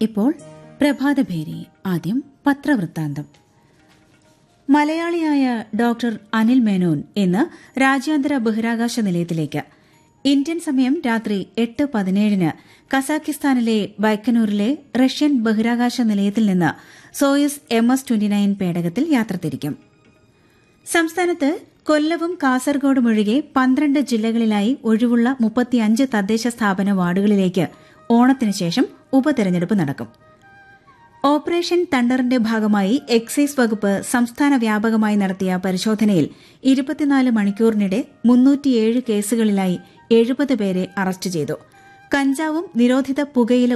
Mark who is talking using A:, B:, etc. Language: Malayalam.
A: ഇപ്പോൾ പ്രഭാതഭേരി ആദ്യം പത്രവൃത്താന്തം മലയാളിയായ ഡോക്ടർ അനിൽ മേനോൻ ഇന്ന് രാജ്യാന്തര ബഹിരാകാശ നിലയത്തിലേക്ക് ഇന്ത്യൻ സമയം രാത്രി എട്ട് പതിനേഴിന് കസാഖിസ്ഥാനിലെ ബൈക്കനൂരിലെ റഷ്യൻ ബഹിരാകാശ നിലയത്തിൽ നിന്ന് Soyuz M S twenty nine പേടകത്തിൽ യാത്ര തിരിക്കും സംസ്ഥാനത്ത് കൊല്ലവും കാസർഗോഡും ഒഴികെ പന്ത്രണ്ട് ജില്ലകളിലായി ഒഴിവുള്ള മുപ്പത്തിയഞ്ച് തദ്ദേശ സ്ഥാപന വാർഡുകളിലേക്ക് ഓണത്തിന് ശേഷം ഉപതെരഞ്ഞെടുപ്പ് നടക്കും ഓപ്പറേഷൻ തണ്ടറിന്റെ ഭാഗമായി എക്സൈസ് വകുപ്പ് സംസ്ഥാന വ്യാപകമായി നടത്തിയ പരിശോധനയിൽ ഇരുപത്തിനാല് മണിക്കൂറിനിടെ മുന്നൂറ്റിയേഴ് കേസുകളിലായി എഴുപത് പേരെ അറസ്റ്റ് ചെയ്തു കഞ്ചാവും നിരോധിത പുകയില